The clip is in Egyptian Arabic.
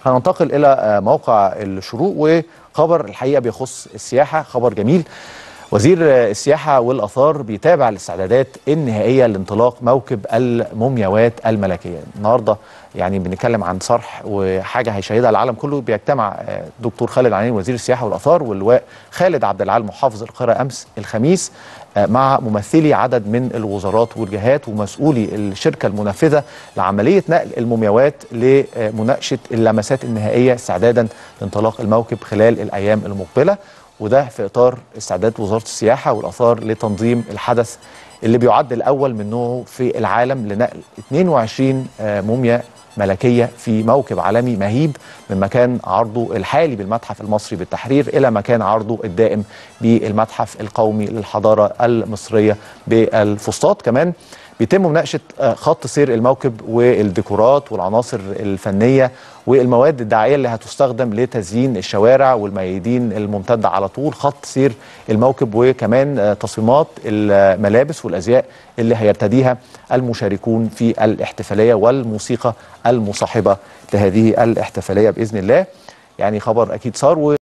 هننتقل الى موقع الشروق وخبر الحقيقه بيخص السياحه خبر جميل وزير السياحه والاثار بيتابع الاستعدادات النهائيه لانطلاق موكب المومياوات الملكيه النهارده يعني بنتكلم عن صرح وحاجه هيشهدها العالم كله بيجتمع دكتور خالد عنين وزير السياحه والاثار واللواء خالد عبد العال محافظ القاهره امس الخميس مع ممثلي عدد من الوزارات والجهات ومسؤولي الشركه المنفذه لعمليه نقل المومياوات لمناقشه اللمسات النهائيه استعدادا لانطلاق الموكب خلال الايام المقبله وده في اطار استعداد وزاره السياحه والاثار لتنظيم الحدث اللي بيعد الاول من نوعه في العالم لنقل 22 موميا ملكيه في موكب عالمي مهيب من مكان عرضه الحالي بالمتحف المصري بالتحرير الى مكان عرضه الدائم بالمتحف القومي للحضاره المصريه بالفسطاط كمان بيتم مناقشه خط سير الموكب والديكورات والعناصر الفنيه والمواد الدعائيه اللي هتستخدم لتزيين الشوارع والميادين الممتده على طول خط سير الموكب وكمان تصميمات الملابس والازياء اللي هيرتديها المشاركون في الاحتفاليه والموسيقى المصاحبه لهذه الاحتفاليه باذن الله يعني خبر اكيد صار